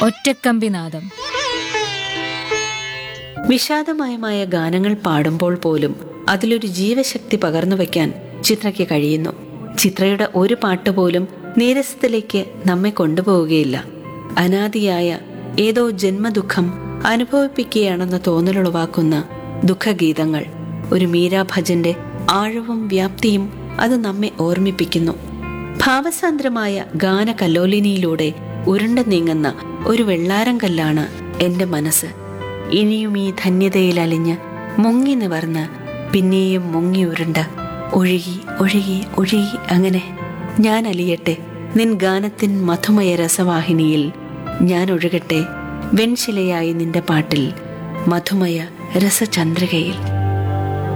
ഒറ്റക്കമ്പിനാദം വിഷാദമയമായ ഗാനങ്ങൾ പാടുമ്പോൾ പോലും അതിലൊരു ജീവശക്തി പകർന്നു വയ്ക്കാൻ ചിത്രയ്ക്ക് കഴിയുന്നു ചിത്രയുടെ ഒരു പാട്ട് പോലും നീരസത്തിലേക്ക് നമ്മെ കൊണ്ടുപോവുകയില്ല അനാദിയായ ഏതോ ജന്മദുഃഖം അനുഭവിപ്പിക്കുകയാണെന്ന തോന്നലുളവാക്കുന്ന ദുഃഖഗീതങ്ങൾ ഒരു മീരാഭജന്റെ ആഴവും വ്യാപ്തിയും അത് നമ്മെ ഓർമ്മിപ്പിക്കുന്നു ഭാവസാന്ദ്രമായ ഗാനകല്ലോലിനിയിലൂടെ ഉരുണ്ടു നീങ്ങുന്ന ഒരു വെള്ളാരം കല്ലാണ് എൻ്റെ മനസ്സ് ഇനിയും ഈ ധന്യതയിൽ അലിഞ്ഞ് മുങ്ങി നിവർന്ന് പിന്നെയും മുങ്ങി ഉരുണ്ട് ഒഴുകി ഒഴുകി ഒഴുകി അങ്ങനെ ഞാൻ അലിയട്ടെ നിൻ ഗാനത്തിൻ മധുമയ രസവാഹിനിയിൽ ഞാൻ ഒഴുകട്ടെ വെൺശിലയായി നിന്റെ പാട്ടിൽ മധുമയ രസചന്ദ്രികയിൽ